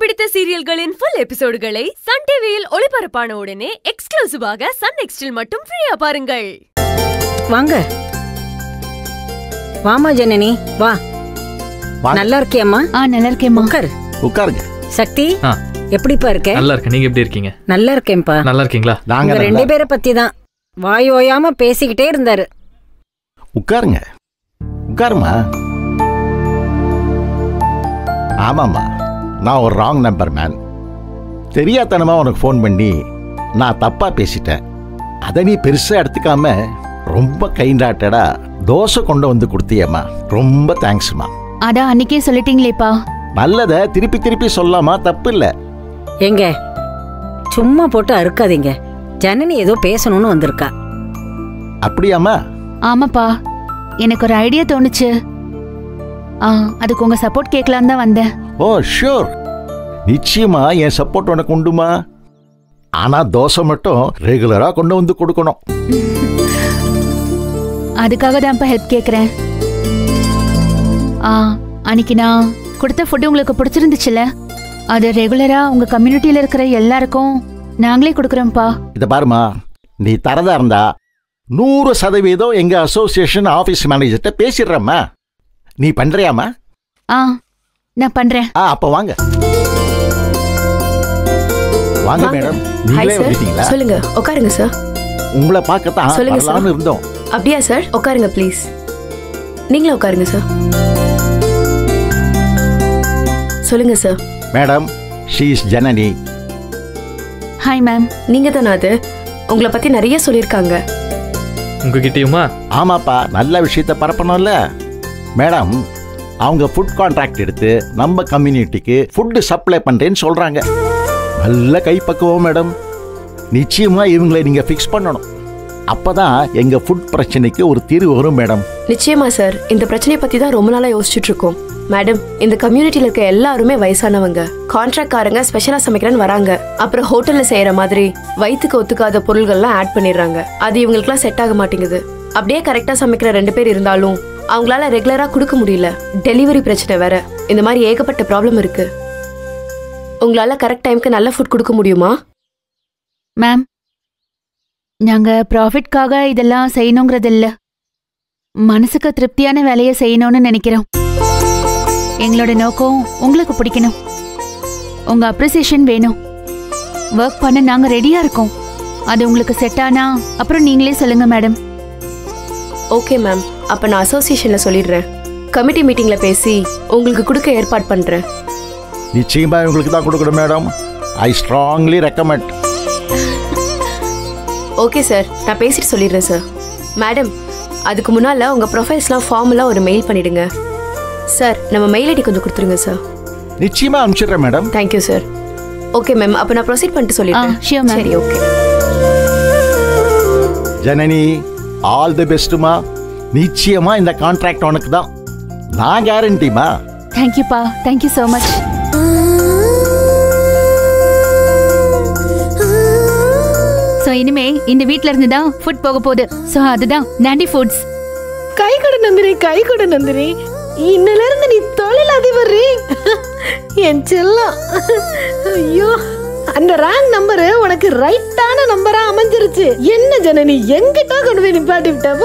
பிடித்த சீரியல்களின் full எபிசோடுகளை Sun டிவியில் ஒளிபரப்பான உடனே எக்ஸ்க்ளூசிவாக சன் நெக்ஸ்டில் மட்டும் ஃப்ரீயா பாருங்கள் வாங்க வாமா ஜனனி வா வாங்க. நல்லா இருக்கியம்மா ஆ நல்லா இருக்கேம்மா உட்கார் உட்காருங்க சக்தி ஆ. எப்படிப்பா இருக்க நல்லா இருக்கேன் நீங்க எப்படி இருக்கீங்க நல்லா இருக்கேன்ப்பா நல்லா இருக்கீங்களா நாங்க உங்க ரெண்டு நல்லா- பேரை பத்தி தான் வாய் ஓயாம பேசிக்கிட்டே இருந்தாரு உட்காருங்க உட்காருமா ஆமாம்மா நான் ஒரு ராங் நம்பர் மேன் தெரியாதனமா உனக்கு ஃபோன் பண்ணி நான் தப்பா பேசிட்டேன் அதை நீ பெருசா எடுத்துக்காம ரொம்ப கைண்டாட்டடா தோசை கொண்டு வந்து கொடுத்தியம்மா ரொம்ப தேங்க்ஸ்மா அதான் அன்னைக்கே சொல்லிட்டீங்களேப்பா நல்லதை திருப்பி திருப்பி சொல்லாமா தப்பு இல்லை எங்க சும்மா போட்டு அறுக்காதீங்க ஜனனி ஏதோ பேசணும்னு வந்திருக்கா அப்படியாம்மா ஆமாப்பா எனக்கு ஒரு ஐடியா தோணுச்சு ஆ அதுக்கு உங்க சப்போர்ட் கேட்கலாம் தான் வந்தேன் ஓ ஷூர் நிச்சயமா என் சப்போர்ட் உனக்கு உண்டுமா ஆனா தோசை மட்டும் ரெகுலரா கொண்டு வந்து கொடுக்கணும் அதுக்காக தான்ப்பா ஹெல்ப் கேட்குறேன் ஆ அன்னைக்கு நான் கொடுத்த ஃபுட்டு உங்களுக்கு பிடிச்சிருந்துச்சுல அது ரெகுலரா உங்க கம்யூனிட்டியில இருக்கிற எல்லாருக்கும் நாங்களே கொடுக்குறோம்ப்பா இத பாருமா நீ தரதா இருந்தா நூறு சதவீதம் எங்க அசோசியேஷன் ஆபீஸ் மேனேஜர்கிட்ட பேசிடுறம்மா நீ பண்றியாமா ஆ நான் பண்றேன் ஆ அப்ப வாங்க வாங்க வாங்க. மேடம் ஹாய் நீங்களே சார் வந்துட்டீங்களா சொல்லுங்க உட்காருங்க சார் உங்களை பார்க்கத்தான் சொல்லுங்க சார். வரலாம்னு இருந்தோம் அப்படியா சார் உட்காருங்க ப்ளீஸ் நீங்களும் உட்காருங்க சார் சொல்லுங்க sir madam she's Janani hi ma'am நீங்க தானே அது உங்களை பத்தி நிறைய சொல்லியிருக்காங்க உங்ககிட்டயுமா ஆமாப்பா நல்ல விஷயத்த பரப்பணும்ல மேடம் அவங்க ஃபுட் கான்ட்ராக்ட் எடுத்து நம்ம கம்யூனிட்டிக்கு ஃபுட்டு சப்ளை பண்றேன்னு சொல்றாங்க நல்ல கைப்பக்குவம் மேடம் நிச்சயமா இவங்களை நீங்க ஃபிக்ஸ் பண்ணணும் அப்பதான் எங்க ஃபுட் பிரச்சனைக்கு ஒரு தீர்வு வரும் மேடம் நிச்சயமா சார் இந்த பிரச்சனையை பத்தி தான் ரொம்ப நாளா யோசிச்சுட்டு இருக்கோம் மேடம் இந்த கம்யூனிட்டில இருக்க எல்லாருமே வயசானவங்க கான்ட்ராக்ட்காரங்க ஸ்பெஷலா சமைக்கிறேன்னு வராங்க அப்புறம் ஹோட்டல்ல செய்யற மாதிரி வயிற்றுக்கு ஒத்துக்காத பொருள்கள்லாம் ஆட் பண்ணிடுறாங்க அது இவங்களுக்குலாம் செட் ஆக மாட்டேங்குது அப்படியே கரெக்டா சமைக்கிற ரெண்டு பேர் இருந்தாலும் அவங்களால ரெகுலரா கொடுக்க முடியல டெலிவரி பிரச்சனை வேற இந்த மாதிரி ஏகப்பட்ட ப்ராப்ளம் இருக்கு உங்களால கரெக்ட் டைம்க்கு நல்ல ஃபுட் கொடுக்க முடியுமா மேம் நாங்க ப்ராஃபிட்காக இதெல்லாம் செய்யணுங்கிறது இல்ல மனசுக்கு திருப்தியான வேலையை செய்யணும்னு நினைக்கிறோம் எங்களோட நோக்கம் உங்களுக்கு பிடிக்கணும் உங்க அப்ரிசியேஷன் வேணும் ஒர்க் பண்ண நாங்க ரெடியா இருக்கோம் அது உங்களுக்கு செட் ஆனா அப்புறம் நீங்களே சொல்லுங்க மேடம் ஓகே மேம் அப்ப நான் அசோசியேஷன்ல சொல்லிடுறேன் கமிட்டி மீட்டிங்ல பேசி உங்களுக்கு கொடுக்க ஏற்பாடு பண்றேன் நிச்சயமா இவங்களுக்கு தான் கொடுக்கணும் madam I strongly recommend okay sir நான் பேசிட்டு சொல்லிடுறேன் சார் மேடம் அதுக்கு முன்னால உங்க ப்ரொஃபைல்ஸ்லாம் ஃபார்முலாம் ஒரு மெயில் பண்ணிடுங்க சார் நம்ம மெயில் ஐடி கொஞ்சம் கொடுத்துருங்க சார் நிச்சயமா அனுப்பிச்சிடுறேன் madam thank you sir okay ma'am அப்போ நான் ப்ரொசீட் பண்ணிட்டு சொல்லிடுறேன் ஆ, sure, ma'am. சரி ஓகே ஜனனி ஆல் தி பெஸ்ட்டுமா நிச்சயமா இந்த கான்ட்ராக்ட் உனக்கு தான் நான் கேரண்டிமா தேங்க்யூப்பா தேங்க்யூ ஸோ மச் ஸோ இனிமே இந்த வீட்ல இருந்து தான் ஃபுட் போக போகுது ஸோ அதுதான் நாண்டி ஃபுட்ஸ் கை கொடு நந்தினி கை கொடு நந்தினி இன்னில இருந்து நீ தொழில் அதிபர் என் செல்லம் ஐயோ அந்த ராங் நம்பரு உனக்கு ரைட்டான நம்பரா அமைஞ்சிருச்சு என்ன ஜனனி எங்கிட்ட கொண்டு போய் நிப்பாட்டி விட்டப்போ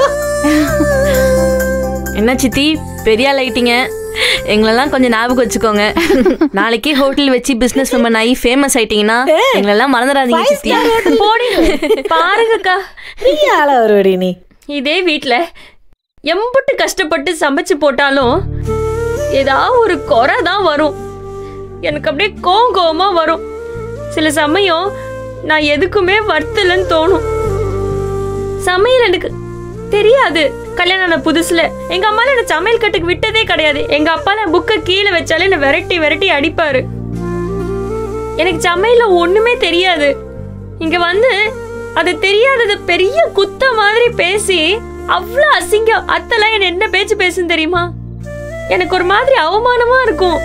என்ன சித்தி பெரிய ஆள் ஆயிட்டீங்க எங்களெல்லாம் கொஞ்சம் ஞாபகம் வச்சுக்கோங்க நாளைக்கு ஹோட்டல் வச்சு பிசினஸ் உமன் ஆகி ஃபேமஸ் ஆயிட்டீங்கன்னா எங்களெல்லாம் மறந்துடாதீங்க சித்தி போடி பாருங்கக்கா நீ ஆள வருவடி நீ இதே வீட்ல எம்புட்டு கஷ்டப்பட்டு சமைச்சு போட்டாலும் ஏதாவது ஒரு குறை தான் வரும் எனக்கு அப்படியே கோவம் கோவமா வரும் சில சமயம் நான் எதுக்குமே வர்த்தலன்னு தோணும் சமையல் எனக்கு தெரியாது கல்யாணம் ஆன புதுசுல எங்க அம்மால என்ன சமையல் கட்டுக்கு விட்டதே கிடையாது எங்க அப்பால புக்கை கீழே வச்சாலே என்ன விரட்டி விரட்டி அடிப்பாரு எனக்கு சமையல்ல ஒண்ணுமே தெரியாது இங்க வந்து அது தெரியாதது பெரிய குத்த மாதிரி பேசி அவ்வளவு அசிங்கம் அத்தெல்லாம் என்ன என்ன பேச்சு பேசுன்னு தெரியுமா எனக்கு ஒரு மாதிரி அவமானமா இருக்கும்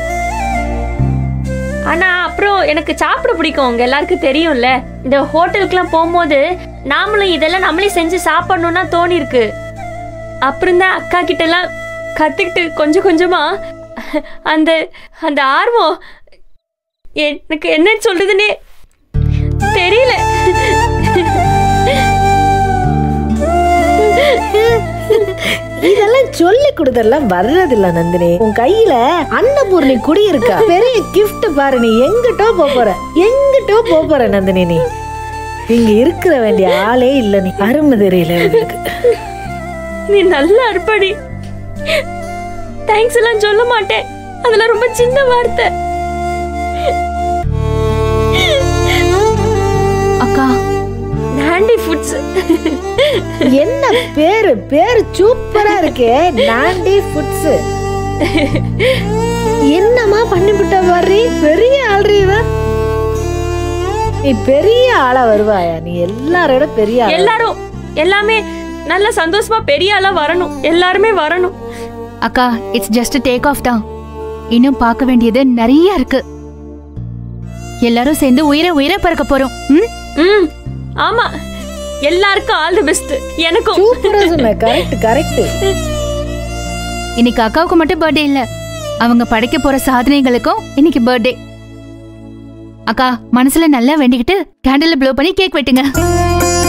ஆனா அப்புறம் எனக்கு சாப்பிட பிடிக்கும் உங்க எல்லாருக்கும் தெரியும்ல இந்த ஹோட்டலுக்குலாம் போகும்போது நாமளும் இதெல்லாம் நம்மளே செஞ்சு சாப்பிடணும்னா தோணி இருக்கு அப்புறம் தான் அக்கா கிட்ட எல்லாம் கத்துக்கிட்டு கொஞ்சம் கொஞ்சமா அந்த அந்த ஆர்வம் எனக்கு என்னன்னு சொல்றதுன்னே தெரியல இதெல்லாம் சொல்லி கொடுத்தெல்லாம் வர்றதில்ல நந்தினி உன் கையில அன்னபூர்ணி குடி இருக்கா பெரிய gift பாரு நீ எங்கிட்டோ போப் போற எங்கிட்டோ போப் போற நந்தினி நீ இங்க இருக்கிற வேண்டிய ஆளே இல்ல நீ அருமை தெரியல உங்களுக்கு நீ நல்ல அர்ப்பணி தேங்க்ஸ் எல்லாம் சொல்ல மாட்டேன் அதெல்லாம் ரொம்ப சின்ன வார்த்தை அக்கா நாண்டி ஃபுட்ஸ் என்ன பேரு பேரு சூப்பரா இருக்கே நாண்டி ஃபுட்ஸ் என்னம்மா பண்ணிவிட்ட பாரு பெரிய ஆள்றி இவ நீ பெரிய ஆளா வருவாயா நீ எல்லாரோட பெரிய ஆளா எல்லாரும் எல்லாமே நல்ல சந்தோஷமா பெரிய ஆளா வரணும் எல்லாருமே வரணும் அக்கா இட்ஸ் ஜஸ்ட் டேக் ஆஃப் தான் இன்னும் பார்க்க வேண்டியது நிறைய இருக்கு எல்லாரும் சேர்ந்து உயிரை உயிரை பறக்க போறோம் ம்? ம் ஆமா எல்லாருக்கும் ஆல் தி பெஸ்ட் எனக்கும் சூப்பரா சொன்ன கரெக்ட் கரெக்ட் இன்னைக்கு அக்காவுக்கு மட்டும் பர்த்டே இல்ல அவங்க படைக்க போற சாதனைகளுக்கும் இன்னைக்கு பர்த்டே அக்கா மனசுல நல்லா வேண்டிக்கிட்டு கேண்டில் ப்ளோ பண்ணி கேக் வெட்டுங்க